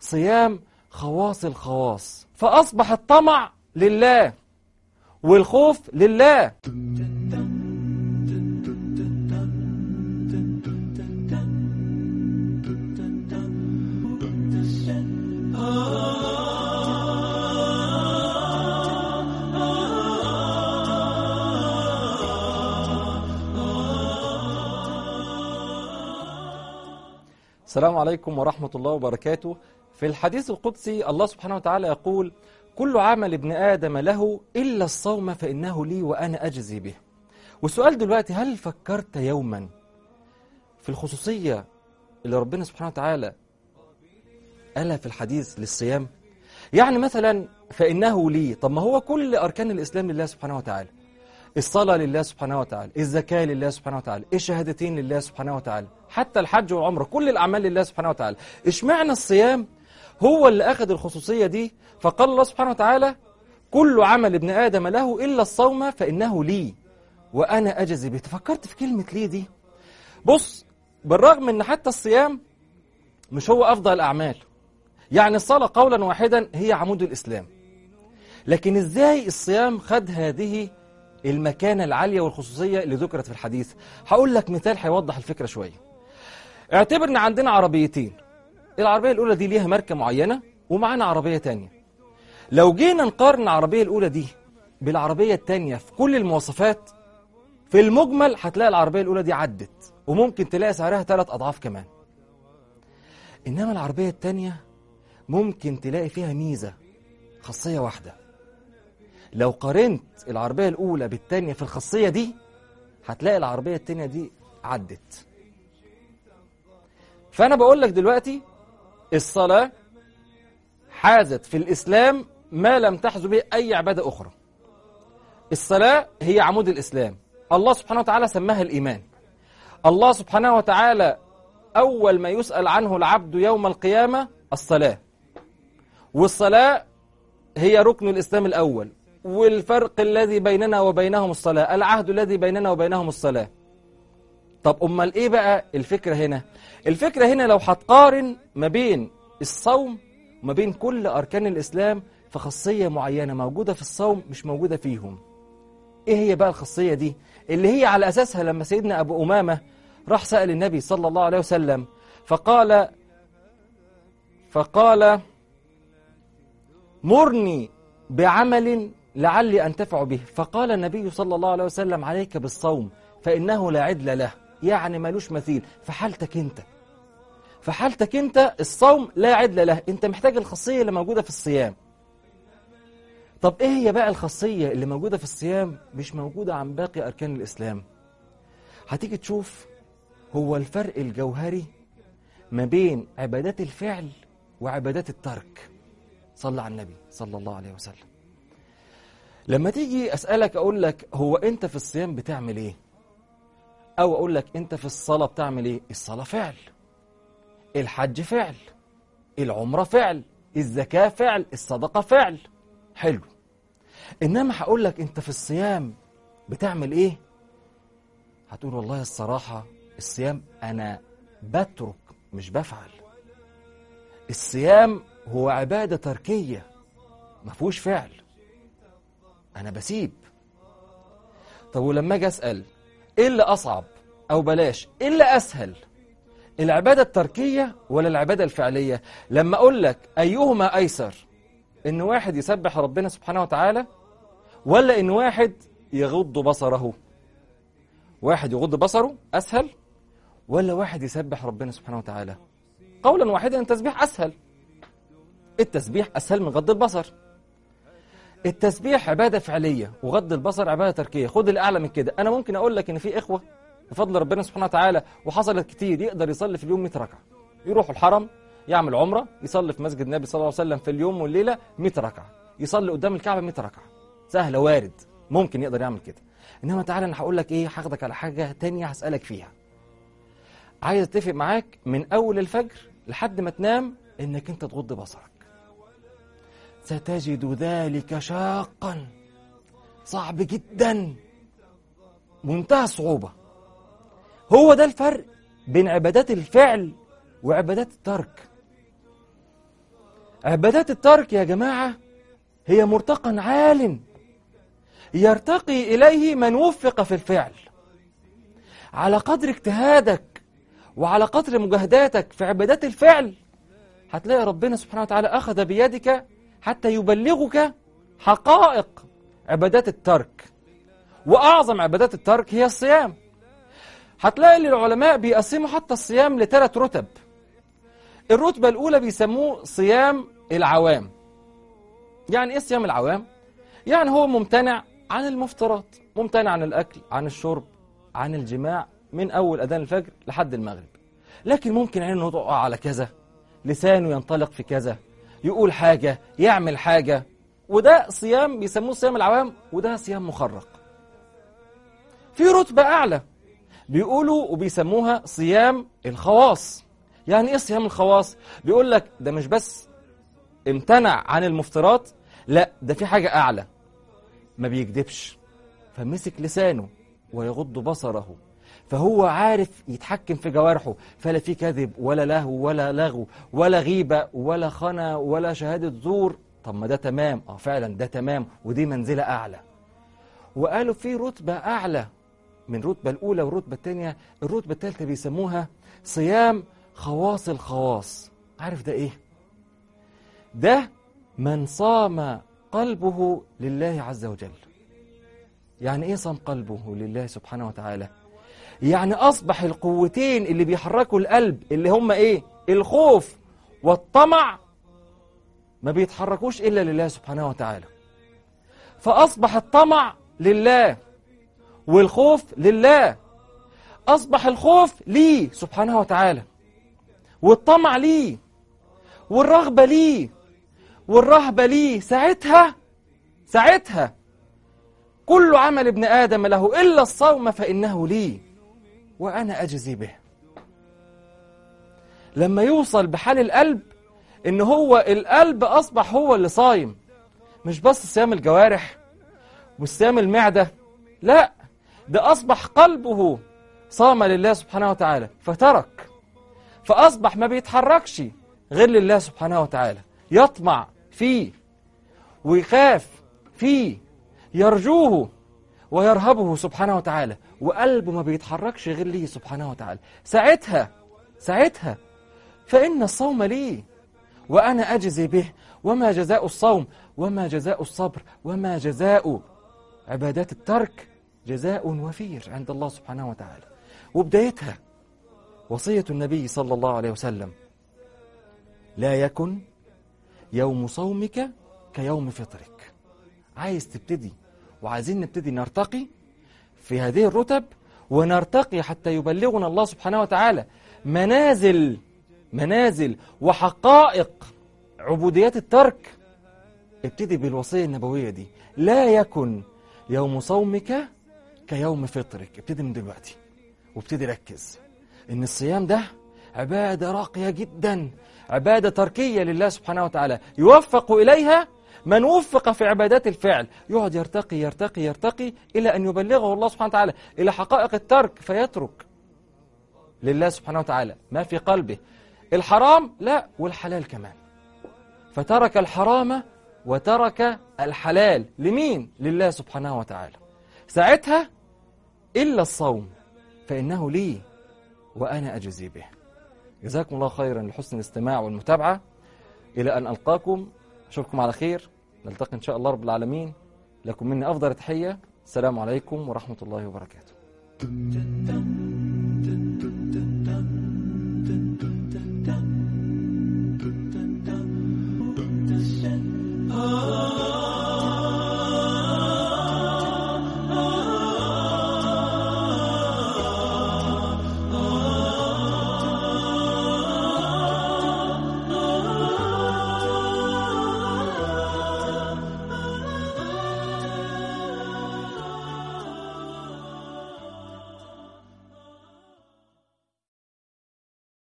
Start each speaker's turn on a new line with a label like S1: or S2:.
S1: صيام خواص الخواص فأصبح الطمع لله والخوف لله السلام عليكم ورحمة الله وبركاته في الحديث القدسي الله سبحانه وتعالى يقول كل عمل ابن آدم له إلا الصوم فإنه لي وأنا أجزي به والسؤال دلوقتي هل فكرت يوما في الخصوصية اللي ربنا سبحانه وتعالى قالها في الحديث للصيام يعني مثلا فإنه لي طب ما هو كل أركان الإسلام لله سبحانه وتعالى الصلاة لله سبحانه وتعالى الزكاة لله سبحانه وتعالى الشهادتين لله سبحانه وتعالى حتى الحج والعمرة كل الأعمال لله سبحانه وتعالى اشمعنى الصيام هو اللي أخذ الخصوصية دي فقال الله سبحانه وتعالى كل عمل ابن آدم له إلا الصوم فإنه لي وأنا أجزي به تفكرت في كلمة لي دي بص بالرغم أن حتى الصيام مش هو أفضل الأعمال يعني الصلاة قولا واحدا هي عمود الإسلام لكن إزاي الصيام خد هذه المكانة العالية والخصوصية اللي ذكرت في الحديث هقول لك مثال هيوضح الفكرة شوية اعتبر ان عندنا عربيتين العربية الأولى دي ليها ماركة معينة ومعانا عربية تانية لو جينا نقارن العربية الأولى دي بالعربية التانية في كل المواصفات في المجمل هتلاقي العربية الأولى دي عدت وممكن تلاقي سعرها ثلاث أضعاف كمان إنما العربية التانية ممكن تلاقي فيها ميزة خاصية واحدة لو قارنت العربية الأولى بالتانية في الخاصية دي هتلاقي العربية التانية دي عدت فأنا بقول لك دلوقتي الصلاة حازت في الإسلام ما لم تحز به أي عبادة أخرى الصلاة هي عمود الإسلام الله سبحانه وتعالى سماها الإيمان الله سبحانه وتعالى أول ما يسأل عنه العبد يوم القيامة الصلاة والصلاة هي ركن الإسلام الأول والفرق الذي بيننا وبينهم الصلاة العهد الذي بيننا وبينهم الصلاة طب أمال إيه بقى الفكرة هنا الفكرة هنا لو هتقارن ما بين الصوم وما بين كل أركان الإسلام في خاصية معينة موجودة في الصوم مش موجودة فيهم إيه هي بقى الخاصية دي اللي هي على أساسها لما سيدنا أبو أمامة راح سأل النبي صلى الله عليه وسلم فقال فقال مرني بعمل لعلي أنتفع به فقال النبي صلى الله عليه وسلم عليك بالصوم فإنه لا عدل له يعني ملوش مثيل في حالتك انت في حالتك انت الصوم لا عدل له انت محتاج الخاصية اللي موجودة في الصيام طب ايه هي بقى الخاصية اللي موجودة في الصيام مش موجودة عن باقي أركان الإسلام هتيجي تشوف هو الفرق الجوهري ما بين عبادات الفعل وعبادات الترك صلى على النبي صلى الله عليه وسلم لما تيجي أسألك أقول لك هو أنت في الصيام بتعمل إيه أو أقول لك أنت في الصلاة بتعمل إيه الصلاة فعل الحج فعل العمرة فعل الزكاة فعل الصدقة فعل حلو إنما هقول لك أنت في الصيام بتعمل إيه هتقول والله الصراحة الصيام أنا بترك مش بفعل الصيام هو عبادة تركية ما فيهوش فعل أنا بسيب طب ولما أجي أسأل إيه اللي أصعب أو بلاش إيه اللي أسهل العبادة التركية ولا العبادة الفعلية لما أقول لك أيهما أيسر إن واحد يسبح ربنا سبحانه وتعالى ولا إن واحد يغض بصره واحد يغض بصره أسهل ولا واحد يسبح ربنا سبحانه وتعالى قولا واحدا التسبيح أسهل التسبيح أسهل من غض البصر التسبيح عبادة فعلية وغض البصر عبادة تركية خد الأعلى من كده أنا ممكن أقول لك إن في إخوة بفضل ربنا سبحانه وتعالى وحصلت كتير يقدر يصلي في اليوم 100 ركعة يروح الحرم يعمل عمرة يصلي في مسجد النبي صلى الله عليه وسلم في اليوم والليلة 100 ركعة يصلي قدام الكعبة 100 ركعة سهلة وارد ممكن يقدر يعمل كده إنما تعالى أنا هقول لك إيه هاخدك على حاجة تانية هسألك فيها عايز اتفق معاك من أول الفجر لحد ما تنام إنك أنت تغض بصرك ستجد ذلك شاقا صعب جدا منتهى الصعوبة هو ده الفرق بين عبادات الفعل وعبادات الترك عبادات الترك يا جماعة هي مرتقى عال يرتقي إليه من وفق في الفعل على قدر اجتهادك وعلى قدر مجاهداتك في عبادات الفعل هتلاقي ربنا سبحانه وتعالى أخذ بيدك حتى يبلغك حقائق عبادات الترك وأعظم عبادات الترك هي الصيام هتلاقي ان العلماء بيقسموا حتى الصيام لثلاث رتب الرتبة الأولى بيسموه صيام العوام يعني إيه صيام العوام؟ يعني هو ممتنع عن المفطرات ممتنع عن الأكل عن الشرب عن الجماع من أول أذان الفجر لحد المغرب لكن ممكن عينه تقع على كذا لسانه ينطلق في كذا يقول حاجة يعمل حاجة وده صيام بيسموه صيام العوام وده صيام مخرق في رتبة أعلى بيقولوا وبيسموها صيام الخواص يعني ايه صيام الخواص بيقول لك ده مش بس امتنع عن المفطرات لا ده في حاجة أعلى ما بيكذبش فمسك لسانه ويغض بصره فهو عارف يتحكم في جوارحه فلا في كذب ولا لهو ولا لغو ولا غيبة ولا خنا ولا شهادة زور طب ما ده تمام اه فعلا ده تمام ودي منزلة أعلى وقالوا في رتبة أعلى من الرتبة الأولى والرتبة الثانية الرتبة الثالثة بيسموها صيام خواص الخواص عارف ده إيه؟ ده من صام قلبه لله عز وجل يعني إيه صام قلبه لله سبحانه وتعالى؟ يعني أصبح القوتين اللي بيحركوا القلب اللي هم إيه؟ الخوف والطمع ما بيتحركوش إلا لله سبحانه وتعالى فأصبح الطمع لله والخوف لله أصبح الخوف ليه سبحانه وتعالى والطمع ليه والرغبة ليه والرهبة ليه ساعتها ساعتها كل عمل ابن آدم له إلا الصوم فإنه لي وأنا أجزي به لما يوصل بحال القلب إن هو القلب أصبح هو اللي صايم مش بس صيام الجوارح وصيام المعدة لا ده أصبح قلبه صام لله سبحانه وتعالى فترك فأصبح ما بيتحركش غير لله سبحانه وتعالى يطمع فيه ويخاف فيه يرجوه ويرهبه سبحانه وتعالى وقلبه ما بيتحركش غير ليه سبحانه وتعالى ساعتها ساعتها فإن الصوم لي وأنا أجزي به وما جزاء الصوم وما جزاء الصبر وما جزاء عبادات الترك جزاء وفير عند الله سبحانه وتعالى وبدايتها وصية النبي صلى الله عليه وسلم لا يكن يوم صومك كيوم فطرك عايز تبتدي وعايزين نبتدي نرتقي في هذه الرتب ونرتقي حتى يبلغنا الله سبحانه وتعالى منازل منازل وحقائق عبوديات الترك ابتدي بالوصية النبوية دي لا يكن يوم صومك كيوم فطرك ابتدي من دلوقتي وابتدي ركز ان الصيام ده عبادة راقية جدا عبادة تركية لله سبحانه وتعالى يوفق إليها من وفق في عبادات الفعل يقعد يرتقي يرتقي يرتقي إلى أن يبلغه الله سبحانه وتعالى إلى حقائق الترك فيترك لله سبحانه وتعالى ما في قلبه الحرام لا والحلال كمان فترك الحرام وترك الحلال لمين؟ لله سبحانه وتعالى ساعتها إلا الصوم فإنه لي وأنا أجزي به جزاكم الله خيرا لحسن الاستماع والمتابعة إلى أن ألقاكم أشوفكم على خير نلتقي إن شاء الله رب العالمين لكم مني أفضل تحية السلام عليكم ورحمة الله وبركاته